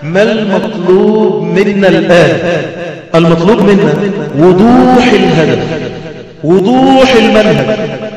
ما المطلوب منا الآن المطلوب منا وضوح الهدف وضوح المنهج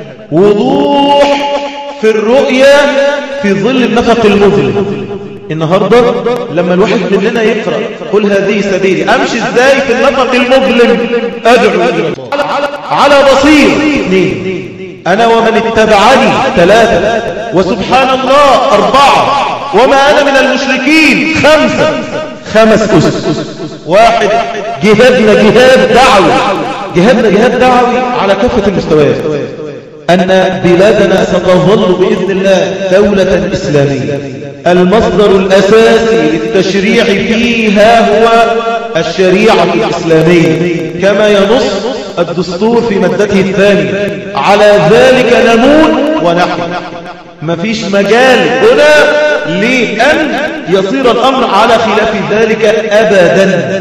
وضوح في الرؤية في ظل النفق المظلم النهاردة لما الواحد مننا يقرأ قل هذه سبيلي أمشي ازاي في النفق المظلم أدعو على بصير اثنين أنا ومن اتبعني ثلاثة وسبحان الله أربعة وما أنا من المشركين خمسة خمس أسس واحد جهادنا جهاد دعوي جهادنا جهاد دعوي على كافة المستويات أن بلادنا ستظل بإذن الله دولة إسلامية المصدر الأساسي للتشريع فيها هو الشريعة الإسلامية كما ينص الدستور في مادته الثانية على ذلك نموت ونحن مفيش مجال هنا لأن يصير الأمر على خلاف ذلك أبدا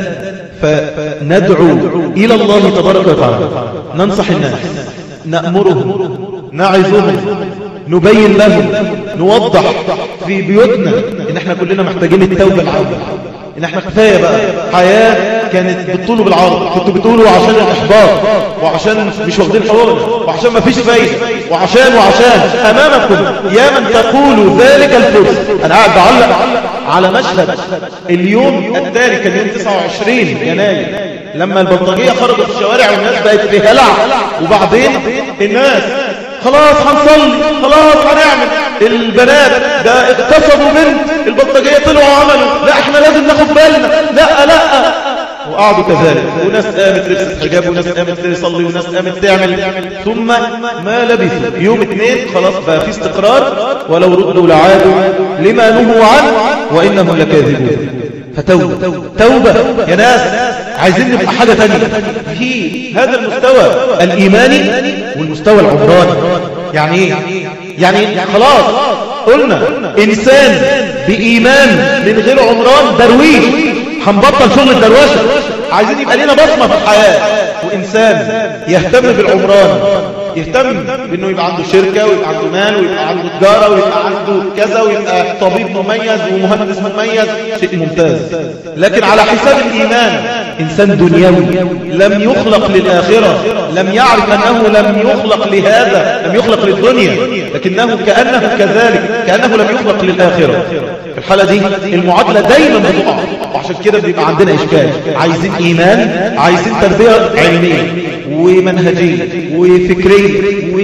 فندعو إلى الله تبارك وتعالى ننصح الناس نأمرهم نعظهم نبين لهم نوضح في بيوتنا ان احنا كلنا محتاجين التوبة العودة ان احنا كفاية بقى حياة كانت بالطول وبالعرض كنتوا بتقولوا عشان الاحباط وعشان مش واخدين حقوقنا وعشان ما فيش فايدة وعشان وعشان امامكم يا من تقولوا ذلك الفرس انا قاعد بعلق على مشهد اليوم التالي كان يوم 29 يناير لما البلطجية خرجوا في الشوارع والناس بقت في هلع وبعدين الناس خلاص هنصلي خلاص هنعمل البنات ده اغتصبوا بنت البلطجية طلعوا عملوا لا احنا لازم ناخد بالنا لا لا وقعدوا كذلك وناس قامت لبست حجاب وناس قامت تصلي وناس قامت تعمل ثم ما لبثوا يوم اثنين خلاص بقى في استقرار ولو ردوا لعادوا لما نهوا عنه وإنهم لكاذبون فتوبة توبة يا ناس عايزين نبقى حاجة تانية في هذا المستوى الإيماني والمستوى العمراني يعني ايه يعني خلاص قلنا إنسان بإيمان من غير عمران درويش هنبطل شغل الدروشة عايزين يبقى لنا بصمة في الحياة وإنسان يهتم بالعمران يهتم بأنه يبقى عنده شركة ويبقى عنده مال ويبقى عنده تجارة ويبقى عنده كذا ويبقى طبيب مميز ومهندس مميز شيء ممتاز لكن على حساب الإيمان إنسان دنيوي لم يخلق للآخرة لم يعرف أنه لم يخلق لهذا لم يخلق للدنيا لكنه كأنه كذلك كأنه لم يخلق للآخرة في الحالة دي المعادلة دايما بتقع وعشان كده بيبقى عندنا إشكال عايزين إيمان عايزين تربية علمية ومنهجية وفكرية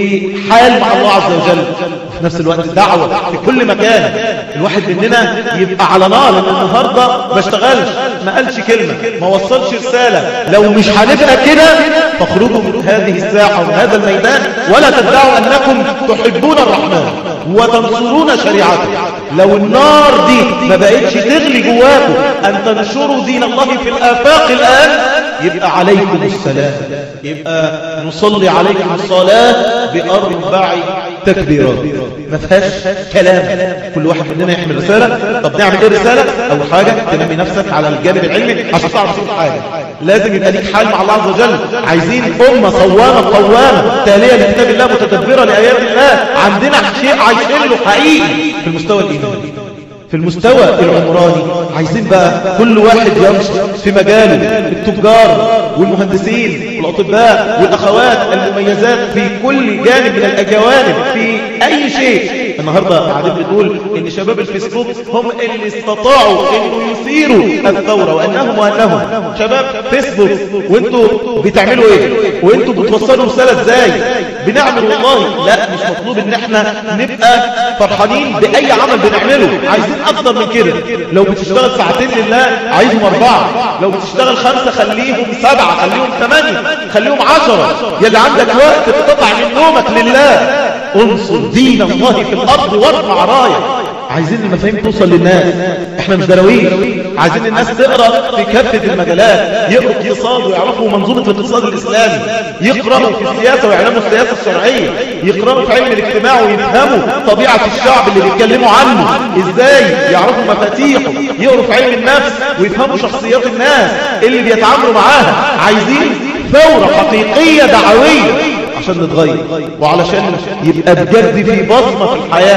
وحال مع الله عز وجل في نفس الوقت دعوة في كل مكان الواحد مننا يبقى على نار لأن النهاردة ما اشتغلش ما قالش كلمة ما وصلش رسالة لو مش هنبقى كده فاخرجوا من هذه الساحة ومن هذا الميدان ولا تدعوا أنكم تحبون الرحمن وتنصرون شريعته لو النار دي ما بقتش تغلي جواكم أن تنشروا دين الله في الآفاق الآن يبقى عليكم السلام يبقى نصلي عليكم الصلاة بأربع تكبيرات ما فيهاش كلام كل واحد مننا يحمل رسالة طب نعمل ايه رسالة اول حاجة تنمي نفسك على الجانب العلمي عشان تعرف كل حاجة لازم يبقى ليك حال مع الله عز وجل عايزين أمة صوامة قوامة تالية لكتاب الله متدبرة لآيات الله عندنا شيء عايشين له حقيقي في المستوى الإيماني في المستوى العمراني عايزين بقى كل واحد يمشي في مجاله التجار والمهندسين والأطباء والأخوات المميزات في كل جانب من الجوانب في أي شيء النهاردة قاعدين بنقول ان شباب الفيسبوك هم اللي استطاعوا انه يثيروا الثورة وانهم وانهم شباب فيسبوك وانتوا بتعملوا ايه وانتوا بتوصلوا رسالة ازاي بنعمل والله لا مش مطلوب ان احنا نبقى فرحانين باي عمل بنعمله عايزين اكتر من كده لو بتشتغل ساعتين لله عايزهم اربعة لو بتشتغل خمسة خليهم سبعة خليهم ثمانية خليهم عشرة يلي عندك وقت تقطع من نومك لله انصر دين الله في الأرض وارفع راية عايزين المفاهيم توصل للناس احنا مش درويش عايزين الناس تقرأ في كافة المجالات يقرأوا اقتصاد ويعرفوا منظومة الاقتصاد الإسلامي يقرأوا في السياسة ويعلموا السياسة الشرعية يقرأوا في علم الاجتماع ويفهموا طبيعة الشعب اللي بيتكلموا عنه ازاي يعرفوا مفاتيحه يقرأوا في علم النفس ويفهموا شخصيات الناس اللي بيتعاملوا معاها عايزين ثورة حقيقية دعوية عشان نتغير وعلشان يبقى بجد في بصمة في الحياة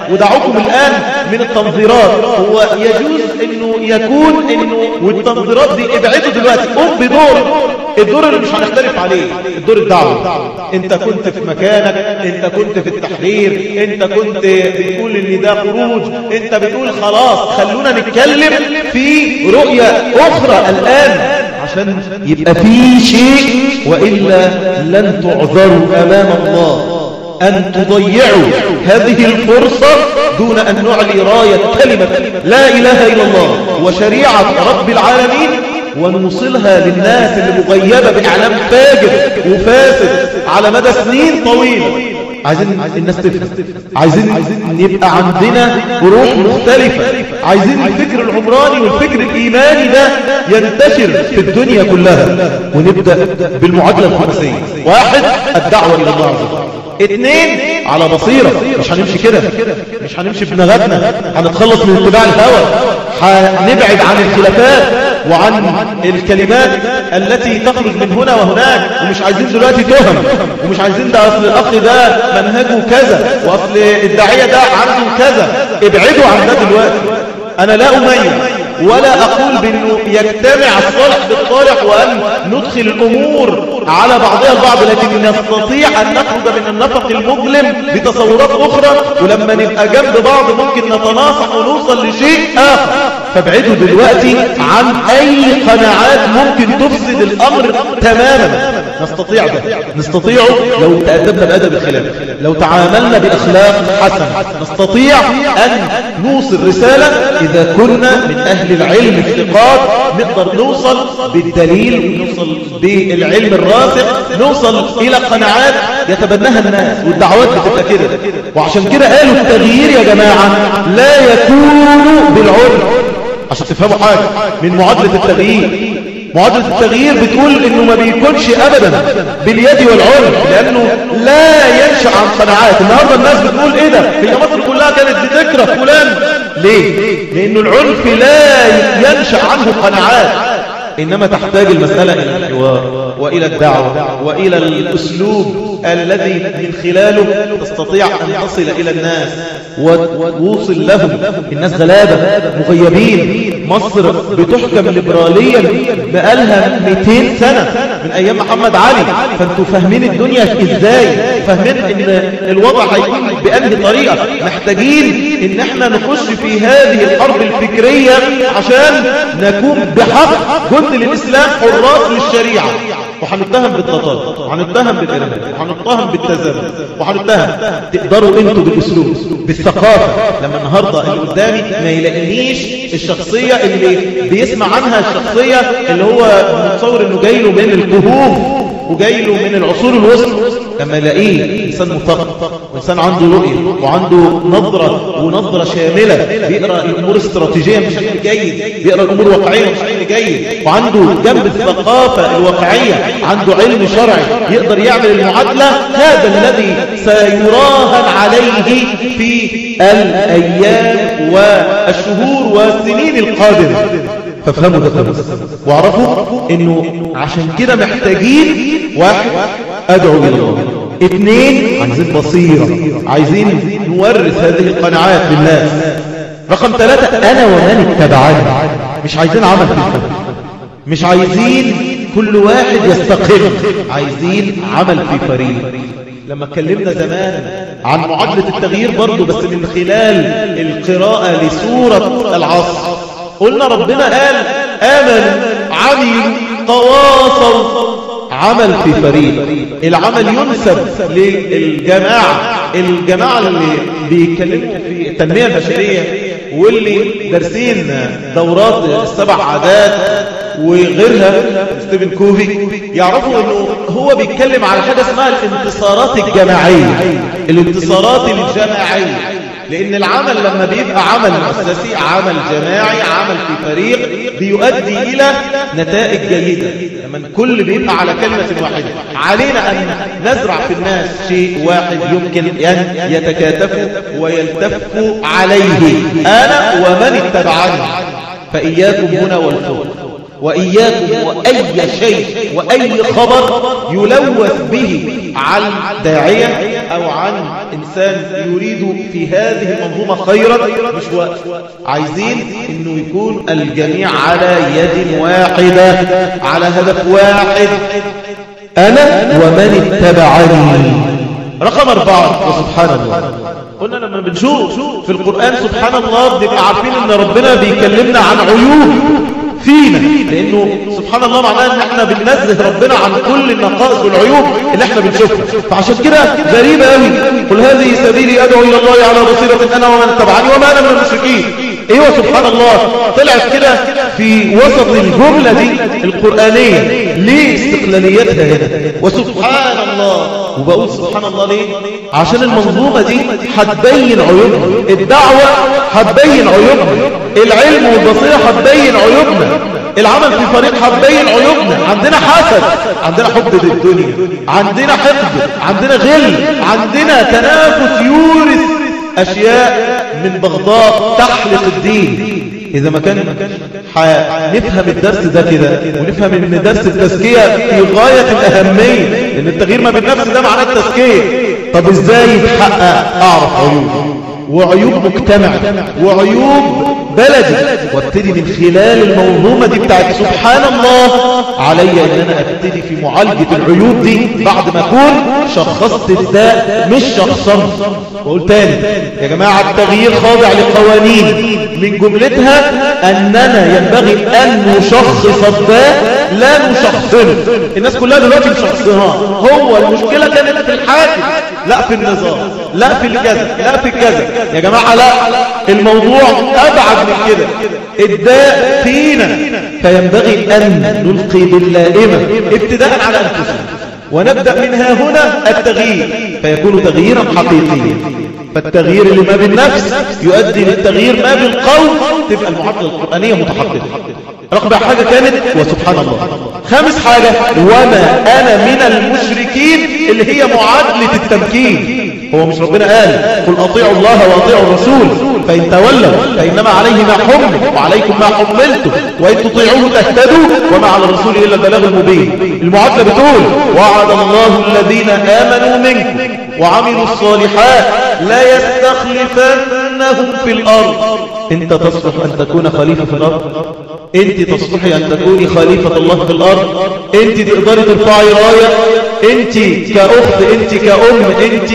ودعوكم الآن من التنظيرات هو يجوز انه يكون انه والتنظيرات دي ابعدوا دلوقتي قم بدور الدور اللي مش هنختلف عليه الدور الدعوة انت كنت في مكانك انت كنت في التحرير انت كنت بتقول ان ده خروج انت بتقول خلاص خلونا نتكلم في رؤية اخرى الان عشان يبقى في شيء وإلا لن تعذروا أمام الله أن تضيعوا هذه الفرصة دون أن نعلي راية كلمة لا إله إلا الله وشريعة رب العالمين ونوصلها للناس اللي مغيبة بإعلام فاجر وفاسد على مدى سنين طويلة عايزين الناس تفهم عايزين يبقى عندنا روح مختلفة عايزين الفكر العمراني والفكر الإيماني ده ينتشر في الدنيا كلها ونبدأ بالمعادلة الخمسية واحد الدعوة إلى الله عز وجل اثنين على بصيرة مش هنمشي كده مش هنمشي بنغتنا هنتخلص من اتباع الهوى هنبعد عن الخلافات وعن الكلمات التي تخرج من هنا وهناك ومش عايزين دلوقتي تهم ومش عايزين ده أصل الأخ ده منهجه كذا وأصل الداعية ده عنده كذا ابعدوا عن ده دلوقتي أنا لا أميز ولا أقول بأنه يجتمع الصالح بالطالح وأن ندخل الأمور على بعضها البعض لكن نستطيع أن نخرج من النفق المظلم بتصورات أخرى ولما نبقى جنب بعض ممكن نتناصح ونوصل لشيء آخر فابعدوا دلوقتي عن أي قناعات ممكن تفسد الأمر تماما نستطيع ده نستطيع لو تأدبنا بأدب الخلاف لو تعاملنا بأخلاق حسنة نستطيع أن نوصل رسالة إذا كنا من أهل العلم الثقات نقدر نوصل بالدليل ونوصل بالعلم الراسخ نوصل إلى قناعات يتبناها الناس والدعوات بتبقى كده وعشان كده قالوا التغيير يا جماعة لا يكون بالعرف عشان تفهموا حاجة من معادلة التغيير معادلة التغيير بتقول انه ما بيكونش ابدا باليد والعنف لانه لا ينشأ عن قناعات النهاردة الناس بتقول ايه ده هي مصر كلها كانت بتكره فلان ليه لانه العنف لا ينشأ عنه قناعات إنما تحتاج المسألة إلى الحوار وإلى الدعوة وإلى الأسلوب الذي من خلاله تستطيع أن تصل إلى الناس وتوصل لهم الناس غلابة مغيبين مصر بتحكم ليبراليا بقالها 200 سنة من أيام محمد علي فانتوا فاهمين الدنيا إزاي فاهمين إن الوضع هيكون بأنهي طريقة محتاجين إن احنا نخش في هذه الحرب الفكرية عشان نكون بحق جند للإسلام حراس للشريعة وهنتهم بالتطار وهنتهم بالإرهاب وهنتهم بالتزامن وهنتهم تقدروا انتوا بالاسلوب بالثقافة لما النهاردة اللي قدامي ما يلاقينيش الشخصية اللي بيسمع عنها الشخصية اللي هو متصور انه جاي له من الكهوف وجاي له من العصور الوسطى لما يلاقيه إنسان مثقف وإنسان عنده رؤية وعنده نظرة ونظرة شاملة بيقرأ الأمور استراتيجية بشكل جيد بيقرأ الأمور واقعية بشكل جيد وعنده جنب الثقافة الواقعية عنده علم شرعي يقدر يعمل المعادلة هذا الذي سيراهن عليه في الأيام والشهور والسنين القادمة فافهموا ده كويس واعرفوا انه عشان كده محتاجين واحد ادعو الى الله اثنين عايزين بصيرة عايزين نورث هذه القناعات للناس رقم ثلاثة انا ومن اتبعني مش عايزين عمل في الفهم مش عايزين كل واحد يستقل عايزين عمل في فريق لما اتكلمنا زمان عن معادلة التغيير برضو بس من خلال القراءة لسورة العصر قلنا ربنا قال آمن عمل تواصل عمل في فريق العمل ينسب للجماعة الجماعة اللي بيتكلموا في التنمية البشرية واللي دارسين دورات السبع عادات وغيرها ستيفن كوفي يعرفوا انه هو بيتكلم على حاجة اسمها الانتصارات الجماعية الانتصارات الجماعية لأن العمل لما بيبقى عمل مؤسسي عمل جماعي عمل في فريق بيؤدي إلى نتائج جيدة لما الكل بيبقى على كلمة واحدة علينا أن نزرع في الناس شيء واحد يمكن أن يتكاتفوا ويلتفوا عليه أنا ومن اتبعني فإياكم هنا والفوق وإياكم وأي شيء وأي خبر يلوث به عن داعية أو عن إنسان يريد في هذه المنظومة خيرا مش وقت عايزين أنه يكون الجميع على يد واحدة على هدف واحد أنا ومن اتبعني رقم أربعة وسبحان الله قلنا لما بنشوف في القرآن سبحان الله بنبقى عارفين أن ربنا بيكلمنا عن عيوب فينا لأنه سبحان الله معناه أن احنا بننزه ربنا عن كل النقائص والعيوب اللي احنا بنشوفها فعشان كده غريبة قوي قل هذه سبيلي أدعو إلى الله على بصيرة أنا ومن اتبعني وما أنا من المشركين ايوه سبحان الله طلعت كده في وسط الجملة دي القرآنية ليه استقلاليتها هنا وسبحان الله وبقول سبحان الله ليه عشان المنظومة دي هتبين عيوبنا الدعوة هتبين عيوبنا العلم والبصيرة هتبين عيوبنا العمل في فريق هتبين عيوبنا عندنا حسد عندنا حب للدنيا عندنا حقد عندنا غل عندنا تنافس يورث أشياء من بغضاء تحلق الدين إذا ما كان نفهم الدرس ده كده ونفهم ان درس التزكية في غاية الأهمية لأن التغيير ما بالنفس ده معناه التزكية طب إزاي يتحقق أعرف عيوب وعيوب مجتمع وعيوب بلدي وابتدي من خلال المنظومة دي بتاعت سبحان الله علي ان انا ابتدي في معالجة العيوب دي بعد ما اكون شخصت الداء مش شخصا وقول تاني يا جماعة التغيير خاضع لقوانين من جملتها اننا ينبغي ان نشخص الداء لا نشخصنه الناس كلها دلوقتي مشخصناه هو المشكلة كانت في الحاكم لا في النظام لا في الكذا لا في الكذا يا جماعة لا الموضوع أبعد من كده الداء فينا فينبغي أن نلقي باللائمة ابتداء على أنفسنا ونبدأ منها هنا التغيير فيكون تغييرا حقيقيا فالتغيير اللي ما بالنفس يؤدي للتغيير ما بالقول تبقى المعادلة القرآنية متحققة رقم حاجة كانت وسبحان الله خامس حاجة وما أنا من المشركين اللي هي معادلة التمكين هو مش ربنا قال قل أطيعوا الله وأطيعوا الرسول فإن تولوا فإنما عليه ما حمل وعليكم ما حملتم وإن تطيعوه تهتدوا وما على الرسول إلا البلاغ المبين المعادلة بتقول وعد الله الذين آمنوا منكم وعملوا الصالحات لا يستخلفنهم في الأرض انت تصلح أن تكون خليفة في الأرض انت تصلحي أن تكوني خليفة الله في الأرض انت تقدري ترفعي راية انت كأخت انت كأم انت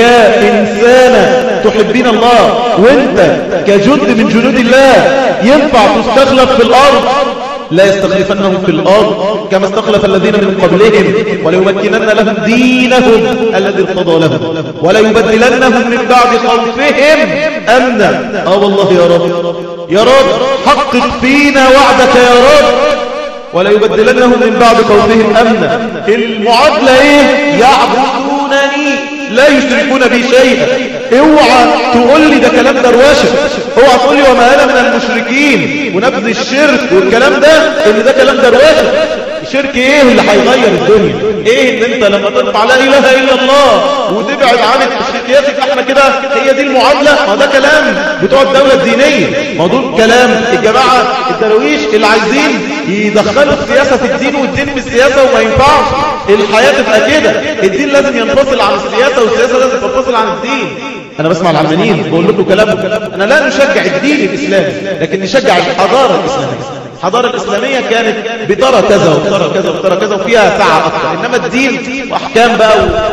كإنسانة تحبين الله وانت كجند من جنود الله ينفع تستخلف في الأرض لا يستخلفنهم في الأرض كما استخلف الذين من قبلهم وليمكنن لهم دينهم الذي ارتضى لهم وليبدلنهم من بعد خوفهم أمنا آه والله يا رب يا رب حقق فينا وعدك يا رب ولا يبدلنهم من بعد خوفهم أمنا المعادلة إيه يعبدونني لا يشركون بي شيئا اوعى تقول لي ده كلام دروشه اوعى تقول لي وما انا من المشركين ونبذ الشرك والكلام ده ان ده كلام دروشه الشرك ايه اللي هيغير الدنيا ايه ان انت لما ترفع لا اله الا الله وتبعد عن التشريكيات احنا كده هي دي المعادله ما ده كلام بتوع الدوله الدينيه ما دول كلام الجماعه الدرويش اللي عايزين يدخلوا السياسه في الدين والدين في السياسه وما ينفعش الحياه تبقى كده الدين لازم ينفصل عن السياسه والسياسه لازم تنفصل عن الدين انا بسمع العلمانيين بقول لكم كلام انا لا نشجع الدين الاسلامي لكن نشجع الحضاره الاسلاميه الحضارة الإسلامية كانت بترى كذا وترى كذا وترى كذا وفيها سعة أكثر إنما الدين وأحكام بقى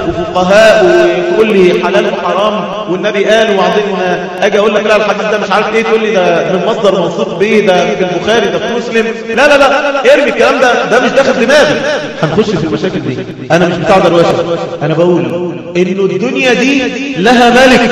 وفقهاء وتقول لي حلال وحرام والنبي قال وبعدين أجي أقول لك لا الحديث ده مش عارف إيه تقول لي ده من مصدر موثوق به ده في البخاري ده في مسلم لا لا لا ارمي الكلام ده ده مش داخل دماغي هنخش في المشاكل دي أنا مش بتاع دروشه أنا بقول إنه الدنيا دي لها ملك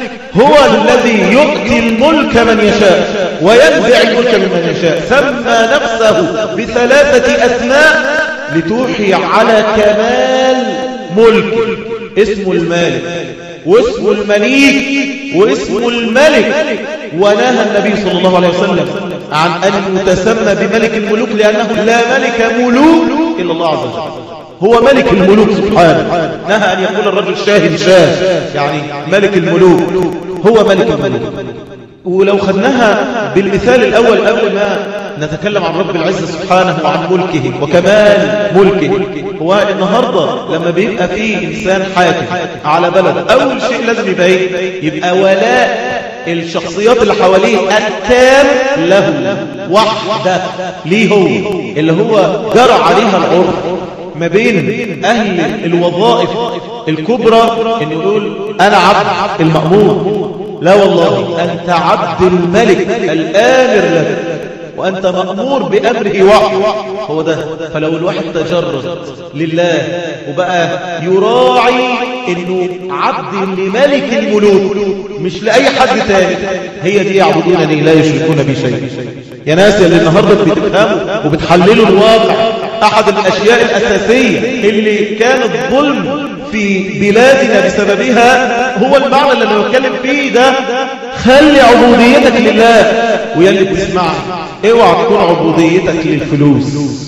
هو الذي يؤتي الملك من يشاء وينزع الملك ممن يشاء سمى نفسه بثلاثة أسماء لتوحي على كمال ملك اسم المالك واسم المليك واسم الملك ونهى النبي صلى الله عليه وسلم عن أن يتسمى بملك الملوك لأنه لا ملك ملوك إلا الله عز وجل هو ملك الملوك سبحانه نهى أن يقول الرجل شاهد شاه يعني ملك الملوك هو ملك الملوك ولو خدناها بالمثال الأول قبل ما نتكلم عن رب العزة سبحانه وعن ملكه وكمال ملكه هو النهاردة لما بيبقى فيه إنسان حاكم على بلد أول شيء لازم يبقى إيه؟ يبقى ولاء الشخصيات اللي حواليه التام له وحده ليه هو اللي هو جرى عليها العرف ما بين أهل الوظائف الكبرى إنه يقول أنا عبد المأمور لا والله أنت عبد الملك الآمر لك وأنت مأمور بأمره وحده هو ده فلو الواحد تجرد لله وبقى يراعي أنه عبد لملك الملوك مش لأي حد تاني هي دي يعبدونني لا يشركون بي شيء يا ناس اللي النهاردة بتفهموا وبتحللوا الواقع أحد الأشياء الأساسية اللي كان الظلم في بلادنا بسببها هو المعنى اللي أنا بتكلم فيه ده خلي عبوديتك لله ويلي بتسمعني اوعى تكون عبوديتك للفلوس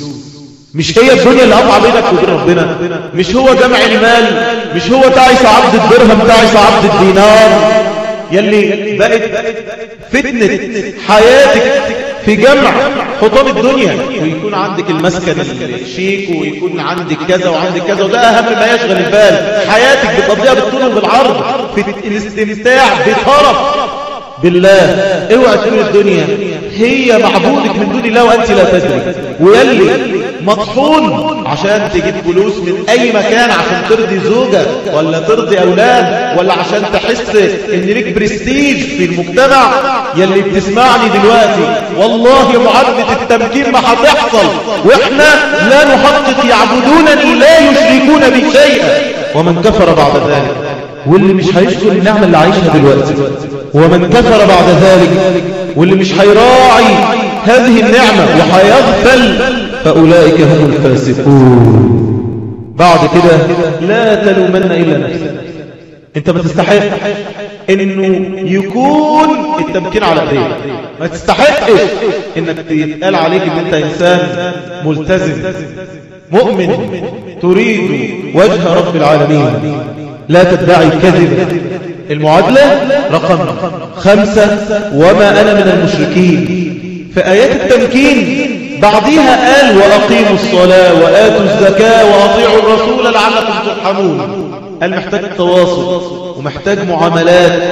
مش هي الدنيا اللي قطع بينك وبين ربنا مش هو جمع المال مش هو تعيس عبد الدرهم تعيس عبد الدينار يلي بقت فتنة حياتك في جمع حطام الدنيا ويكون عندك المسكن الشيك ويكون عندك كذا وعندك كذا وده أهم ما يشغل البال حياتك بتقضيها بالطول وبالعرض في الاستمتاع بطرف بالله اوعى تقول الدنيا هي معبودك من دون الله وانت لا تدري ويلي مطحون عشان تجيب فلوس من اي مكان عشان ترضي زوجة ولا ترضي اولاد ولا عشان تحس ان ليك برستيج في المجتمع يلي بتسمعني دلوقتي والله معادلة التمكين ما هتحصل واحنا لا نحقق يعبدونني لا يشركون بي شيئا ومن كفر بعد ذلك واللي مش هيشكر النعمة اللي عايشها دلوقتي ومن كفر بعد ذلك واللي مش هيراعي هذه النعمة وهيغفل فأولئك هم الفاسقون بعد كده لا تلومن إلا نفسك انت ما تستحق انه يكون التمكين على ايديك ما تستحقش انك يتقال عليك ان انت انسان ملتزم مؤمن تريد وجه رب العالمين لا تدعي الكذب المعادلة رقم خمسة وما أنا من المشركين في آيات التمكين بعدها قال وأقيموا الصلاة وآتوا الزكاة وأطيعوا الرسول لعلكم ترحمون قال محتاج تواصل ومحتاج معاملات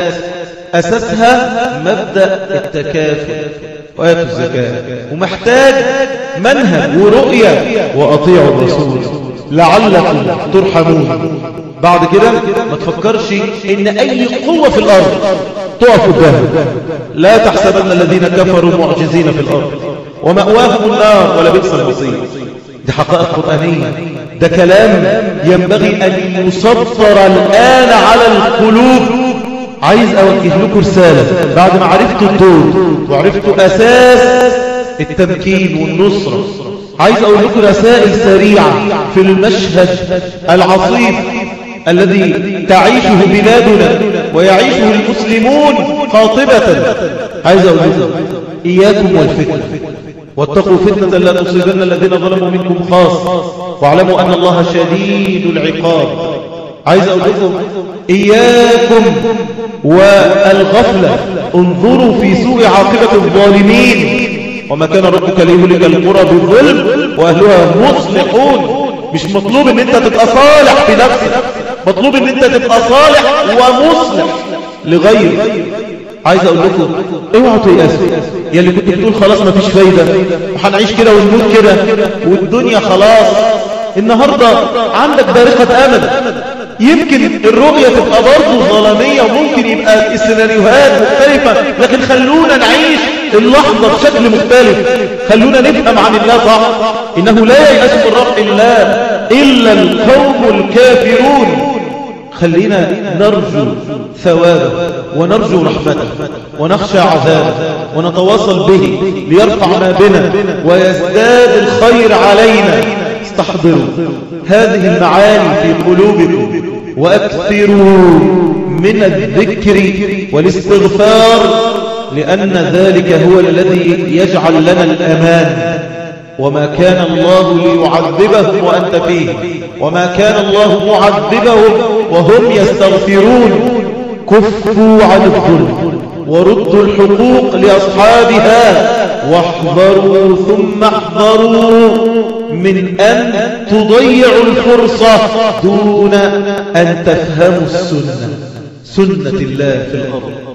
أساسها مبدأ التكافل وآتوا الزكاة ومحتاج منهج ورؤية وأطيعوا الرسول لعلكم ترحمون بعد كده ما تفكرش ان اي قوة في الارض تقف قدامك لا تحسبن الذين كفروا معجزين في الارض ومأواهم النار ولا بئس المصير دي حقائق قرآنية ده كلام ينبغي أن يسطر الآن على القلوب عايز أوجه لكم رسالة بعد ما عرفتوا الدور وعرفتوا أساس التمكين والنصرة عايز أقول لكم رسائل سريعة في المشهد العصيب الذي تعيشه بلادنا ويعيشه المسلمون قاطبة عايز أقول لكم إياكم والفتنة واتقوا فتنة لا تصيبن الذين ظلموا منكم خاص واعلموا أن الله شديد العقاب عايز أقول لكم إياكم والغفلة انظروا في سوء عاقبة الظالمين وما كان ربك ليهلك القرى بالظلم وأهلها مصلحون مش مطلوب ان انت تبقى صالح في نفسك مطلوب ان انت تبقى صالح ومصلح لغيرك عايز اقول لكم اوعوا تيأسوا يا اللي كنت بتقول خلاص ما فيش فايدة وهنعيش كده ونموت كده والدنيا خلاص النهاردة عندك بارقة امل يمكن الرؤية تبقى برضه ظلامية وممكن يبقى السيناريوهات مختلفة لكن خلونا نعيش اللحظة بشكل مختلف خلونا نفهم عن الله صح إنه لا ييأس من رب الله إلا القوم الكافرون خلينا نرجو ثوابه ونرجو رحمته ونخشى عذابه ونتواصل به ليرفع ما بنا ويزداد الخير علينا استحضروا هذه المعاني في قلوبكم وأكثروا من الذكر والاستغفار لأن ذلك هو الذي يجعل لنا الأمان وما كان الله ليعذبهم وأنت فيه وما كان الله معذبهم وهم يستغفرون كفوا عن الظلم وردوا الحقوق لأصحابها واحذروا ثم احذروا من أن تضيعوا الفرصة دون أن تفهموا السنة سنة الله في الأرض